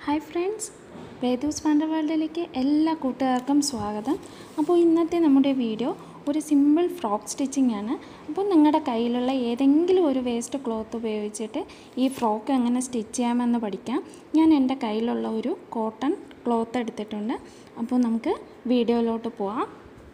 hi friends വേദൂസ് ഫാൻഡർ വേൾഡിലേക്ക് എല്ലാ കൂട്ടുകാർക്കും സ്വാഗതം അപ്പോൾ ഇന്നത്തെ നമ്മുടെ വീഡിയോ ഒരു സിമ്പിൾ ഫ്രോക്ക് സ്റ്റിച്ചിങ് ആണ് അപ്പോൾ നിങ്ങളുടെ കയ്യിലുള്ള ഏതെങ്കിലും ഒരു വേസ്റ്റ് ക്ലോത്ത് ഉപയോഗിച്ചിട്ട് ഈ ഫ്രോക്ക് എങ്ങനെ സ്റ്റിച്ച് ചെയ്യാമെന്ന് പഠിക്കാം ഞാൻ എൻ്റെ കയ്യിലുള്ള ഒരു കോട്ടൺ ക്ലോത്ത് എടുത്തിട്ടുണ്ട് അപ്പോൾ നമുക്ക് വീഡിയോയിലോട്ട് പോവാം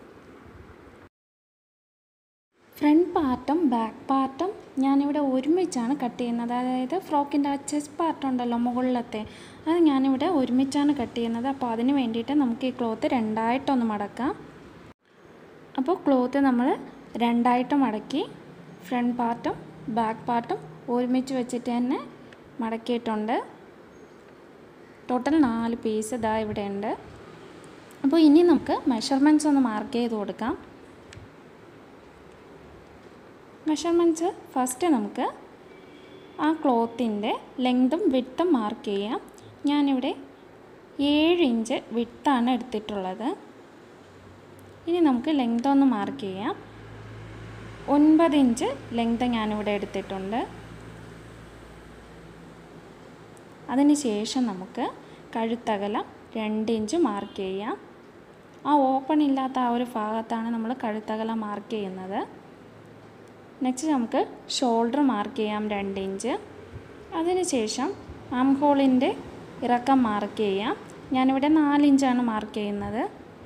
ഫ്രണ്ട് പാർട്ടും ബാക്ക് പാർട്ടും ഞാനിവിടെ ഒരുമിച്ചാണ് കട്ട് ചെയ്യുന്നത് അതായത് ഫ്രോക്കിൻ്റെ ആ ചെസ്റ്റ് പാർട്ട് ഉണ്ടല്ലോ മുകളിലത്തെ അത് ഞാനിവിടെ ഒരുമിച്ചാണ് കട്ട് ചെയ്യുന്നത് അപ്പോൾ അതിന് വേണ്ടിയിട്ട് നമുക്ക് ഈ ക്ലോത്ത് രണ്ടായിട്ടൊന്ന് മടക്കാം അപ്പോൾ ക്ലോത്ത് നമ്മൾ രണ്ടായിട്ട് മടക്കി ഫ്രണ്ട് പാർട്ടും ബാക്ക് പാർട്ടും ഒരുമിച്ച് വെച്ചിട്ട് തന്നെ മടക്കിയിട്ടുണ്ട് ടോട്ടൽ നാല് പീസ് ഇതാ ഇവിടെ ഉണ്ട് അപ്പോൾ ഇനി നമുക്ക് മെഷർമെൻറ്റ്സ് ഒന്ന് മാർക്ക് ചെയ്ത് കൊടുക്കാം മെഷർമെൻറ്റ്സ് ഫസ്റ്റ് നമുക്ക് ആ ക്ലോത്തിൻ്റെ ലെങ്തും വിട്ടും മാർക്ക് ചെയ്യാം ഞാനിവിടെ ഏഴ് ഇഞ്ച് വിട്ടാണ് എടുത്തിട്ടുള്ളത് ഇനി നമുക്ക് ലെങ്ത് ഒന്ന് മാർക്ക് ചെയ്യാം ഒൻപത് ഇഞ്ച് ലെങ്ത് ഞാനിവിടെ എടുത്തിട്ടുണ്ട് അതിന് ശേഷം നമുക്ക് കഴുത്തകലം രണ്ട് ഇഞ്ച് മാർക്ക് ചെയ്യാം ആ ഓപ്പൺ ഇല്ലാത്ത ആ ഒരു ഭാഗത്താണ് നമ്മൾ കഴുത്തകലം മാർക്ക് ചെയ്യുന്നത് നെക്സ്റ്റ് നമുക്ക് ഷോൾഡർ മാർക്ക് ചെയ്യാം രണ്ട് ഇഞ്ച് അതിനുശേഷം ആം ഹോളിൻ്റെ ഇറക്കം മാർക്ക് ചെയ്യാം ഞാനിവിടെ നാലിഞ്ചാണ് മാർക്ക് ചെയ്യുന്നത്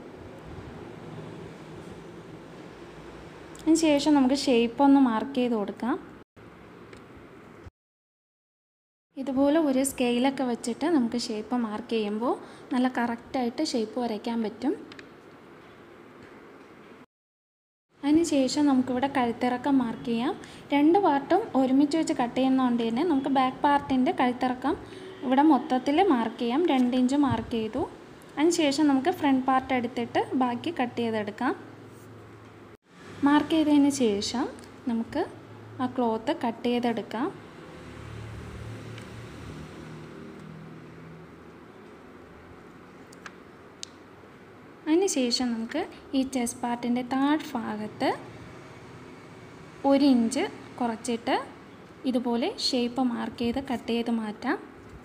അതിനുശേഷം നമുക്ക് ഷേപ്പ് ഒന്ന് മാർക്ക് ചെയ്ത് കൊടുക്കാം ഇതുപോലെ ഒരു സ്കെയിലൊക്കെ വെച്ചിട്ട് നമുക്ക് ഷേപ്പ് മാർക്ക് ചെയ്യുമ്പോൾ നല്ല കറക്റ്റായിട്ട് ഷേപ്പ് വരയ്ക്കാൻ പറ്റും അതിനുശേഷം നമുക്കിവിടെ കഴുത്തിറക്കം മാർക്ക് ചെയ്യാം രണ്ട് പാർട്ടും ഒരുമിച്ച് വെച്ച് കട്ട് ചെയ്യുന്നതുകൊണ്ട് തന്നെ നമുക്ക് ബാക്ക് പാർട്ടിൻ്റെ കഴുത്തിറക്കം ഇവിടെ മൊത്തത്തിൽ മാർക്ക് ചെയ്യാം രണ്ട് ഇഞ്ച് മാർക്ക് ചെയ്തു അതിനുശേഷം നമുക്ക് ഫ്രണ്ട് പാർട്ട് എടുത്തിട്ട് ബാക്കി കട്ട് ചെയ്തെടുക്കാം മാർക്ക് ചെയ്തതിന് ശേഷം നമുക്ക് ആ ക്ലോത്ത് കട്ട് ചെയ്തെടുക്കാം അതിന് ശേഷം നമുക്ക് ഈ ചെസ്റ്റ് പാർട്ടിൻ്റെ താഴ്ഭാഗത്ത് ഒരു ഇഞ്ച് കുറച്ചിട്ട് ഇതുപോലെ ഷേപ്പ് മാർക്ക് ചെയ്ത് കട്ട് ചെയ്ത് മാറ്റാം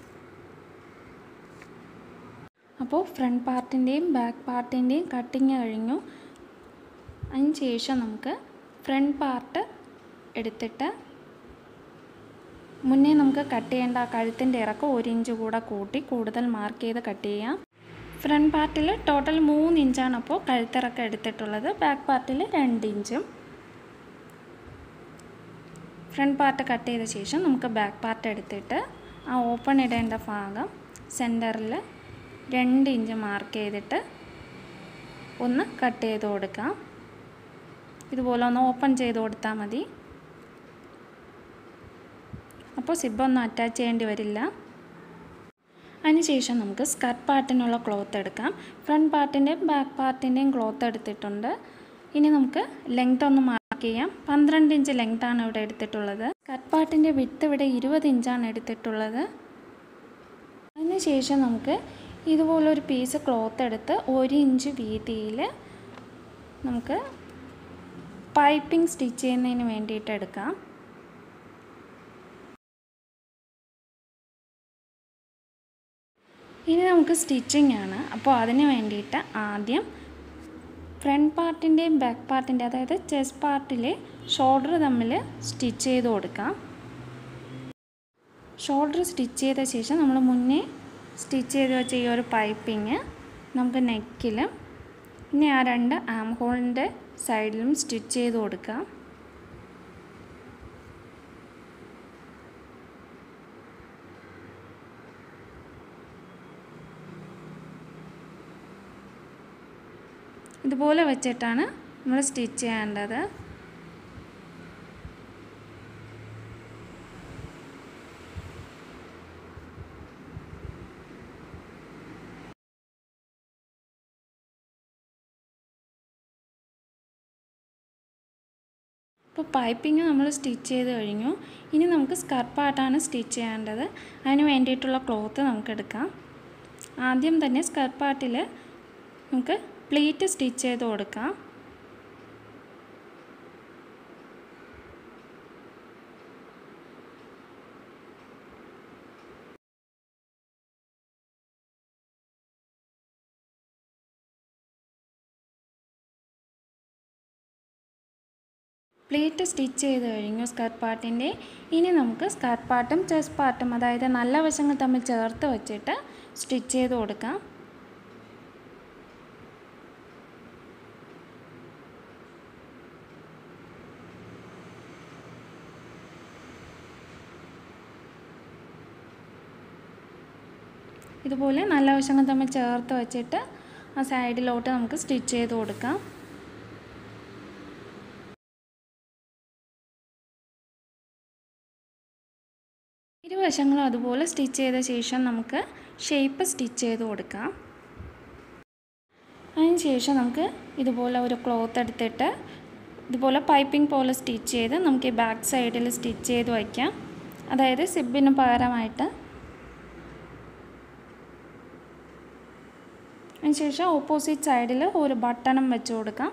അപ്പോൾ ഫ്രണ്ട് പാർട്ടിൻ്റെയും ബാക്ക് പാർട്ടിൻ്റെയും കട്ടിങ് കഴിഞ്ഞു അതിന് ശേഷം നമുക്ക് ഫ്രണ്ട് പാർട്ട് എടുത്തിട്ട് മുന്നേ നമുക്ക് കട്ട് ചെയ്യേണ്ട ആ കഴുത്തിൻ്റെ ഇറക്കം ഒരു ഇഞ്ച് കൂടെ കൂട്ടി കൂടുതൽ മാർക്ക് ചെയ്ത് കട്ട് ചെയ്യാം ഫ്രണ്ട് പാർട്ടിൽ ടോട്ടൽ മൂന്ന് ഇഞ്ചാണ് അപ്പോൾ കഴുത്തിറക്കം എടുത്തിട്ടുള്ളത് ബാക്ക് പാർട്ടിൽ രണ്ട് ഇഞ്ചും ഫ്രണ്ട് പാർട്ട് കട്ട് ചെയ്ത ശേഷം നമുക്ക് ബാക്ക് പാർട്ട് എടുത്തിട്ട് ആ ഓപ്പൺ ഇടേണ്ട ഭാഗം സെൻറ്ററിൽ രണ്ട് ഇഞ്ച് മാർക്ക് ചെയ്തിട്ട് ഒന്ന് കട്ട് ചെയ്ത് കൊടുക്കാം ഇതുപോലെ ഒന്ന് ഓപ്പൺ ചെയ്ത് കൊടുത്താൽ മതി അപ്പോൾ സിബൊന്നും അറ്റാച്ച് ചെയ്യേണ്ടി വരില്ല അതിനുശേഷം നമുക്ക് സ്കർട്ട് പാർട്ടിനുള്ള ക്ലോത്ത് എടുക്കാം ഫ്രണ്ട് പാർട്ടിൻ്റെയും ബാക്ക് പാർട്ടിൻ്റെയും ക്ലോത്ത് എടുത്തിട്ടുണ്ട് ഇനി നമുക്ക് ലെങ്ത് ഒന്ന് മാർക്ക് ചെയ്യാം പന്ത്രണ്ട് ഇഞ്ച് ലെങ്താണ് ഇവിടെ എടുത്തിട്ടുള്ളത് സ്കർട്ട് പാർട്ടിൻ്റെ വിത്ത് ഇവിടെ ഇരുപത് ഇഞ്ചാണ് എടുത്തിട്ടുള്ളത് അതിനുശേഷം നമുക്ക് ഇതുപോലൊരു പീസ് ക്ലോത്ത് എടുത്ത് ഒരു ഇഞ്ച് വീതിയിൽ നമുക്ക് പൈപ്പിംഗ് സ്റ്റിച്ച് ചെയ്യുന്നതിന് വേണ്ടിയിട്ട് എടുക്കാം ഇനി നമുക്ക് സ്റ്റിച്ചിങ് ആണ് അപ്പോൾ അതിന് വേണ്ടിയിട്ട് ആദ്യം ഫ്രണ്ട് പാർട്ടിൻ്റെയും ബാക്ക് പാർട്ടിൻ്റെ അതായത് ചെസ്റ്റ് പാർട്ടിലെ ഷോൾഡർ തമ്മിൽ സ്റ്റിച്ച് ചെയ്ത് കൊടുക്കാം ഷോൾഡർ സ്റ്റിച്ച് ചെയ്ത ശേഷം നമ്മൾ മുന്നേ സ്റ്റിച്ച് ചെയ്ത് വെച്ച ഈ ഒരു പൈപ്പിങ് നമുക്ക് നെക്കിലും ഇനി ആ രണ്ട് ആം ഹോളിൻ്റെ സൈഡിലും സ്റ്റിച്ച് ചെയ്ത് കൊടുക്കാം ഇതുപോലെ വെച്ചിട്ടാണ് നമ്മൾ സ്റ്റിച്ച് ചെയ്യേണ്ടത് ഇപ്പോൾ പൈപ്പിംഗ് നമ്മൾ സ്റ്റിച്ച് ചെയ്ത് കഴിഞ്ഞു ഇനി നമുക്ക് സ്കർട്ട് പാർട്ടാണ് സ്റ്റിച്ച് ചെയ്യേണ്ടത് അതിന് വേണ്ടിയിട്ടുള്ള ക്ലോത്ത് നമുക്ക് എടുക്കാം ആദ്യം തന്നെ സ്കർട്ട് പാർട്ടിൽ നമുക്ക് പ്ലീറ്റ് സ്റ്റിച്ച് ചെയ്ത് കൊടുക്കാം പ്ലേറ്റ് സ്റ്റിച്ച് ചെയ്ത് കഴിഞ്ഞു സ്കർട്ട് പാർട്ടിൻ്റെ ഇനി നമുക്ക് സ്കർട്ട് പാർട്ടും ചെസ്റ്റ് പാർട്ടും അതായത് നല്ല വശങ്ങൾ തമ്മിൽ ചേർത്ത് വെച്ചിട്ട് സ്റ്റിച്ച് ചെയ്ത് കൊടുക്കാം ഇതുപോലെ നല്ല വശങ്ങൾ തമ്മിൽ ചേർത്ത് വെച്ചിട്ട് ആ സൈഡിലോട്ട് നമുക്ക് സ്റ്റിച്ച് ചെയ്ത് കൊടുക്കാം ഇരുവശങ്ങളും അതുപോലെ സ്റ്റിച്ച് ചെയ്ത ശേഷം നമുക്ക് ഷേപ്പ് സ്റ്റിച്ച് ചെയ്ത് കൊടുക്കാം അതിന് ശേഷം നമുക്ക് ഇതുപോലെ ഒരു ക്ലോത്ത് എടുത്തിട്ട് ഇതുപോലെ പൈപ്പിംഗ് പോലെ സ്റ്റിച്ച് ചെയ്ത് നമുക്ക് ഈ ബാക്ക് സൈഡിൽ സ്റ്റിച്ച് ചെയ്ത് വയ്ക്കാം അതായത് സിബിന് പകരമായിട്ട് അതിനുശേഷം ഓപ്പോസിറ്റ് സൈഡിൽ ഒരു ബട്ടണും വെച്ച് കൊടുക്കാം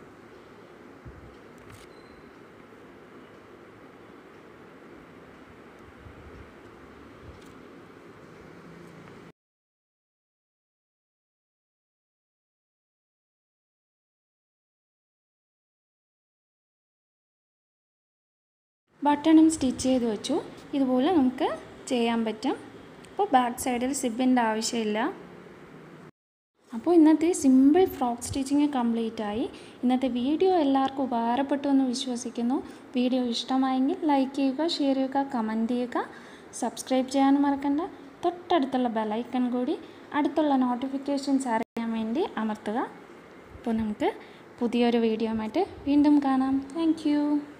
ബട്ടണും സ്റ്റിച്ച് ചെയ്ത് വെച്ചു ഇതുപോലെ നമുക്ക് ചെയ്യാൻ പറ്റും അപ്പോൾ ബാക്ക് സൈഡിൽ സിബിൻ്റെ ആവശ്യമില്ല അപ്പോൾ ഇന്നത്തെ സിമ്പിൾ ഫ്രോക്ക് സ്റ്റിച്ചിങ് കംപ്ലീറ്റ് ആയി ഇന്നത്തെ വീഡിയോ എല്ലാവർക്കും ഉപകാരപ്പെട്ടു എന്ന് വിശ്വസിക്കുന്നു വീഡിയോ ഇഷ്ടമായെങ്കിൽ ലൈക്ക് ചെയ്യുക ഷെയർ ചെയ്യുക കമൻറ്റ് ചെയ്യുക സബ്സ്ക്രൈബ് ചെയ്യാനും മറക്കണ്ട തൊട്ടടുത്തുള്ള ബെലൈക്കൺ കൂടി അടുത്തുള്ള നോട്ടിഫിക്കേഷൻസ് അറിയാൻ വേണ്ടി അമർത്തുക അപ്പോൾ നമുക്ക് പുതിയൊരു വീഡിയോ ആയിട്ട് വീണ്ടും കാണാം താങ്ക്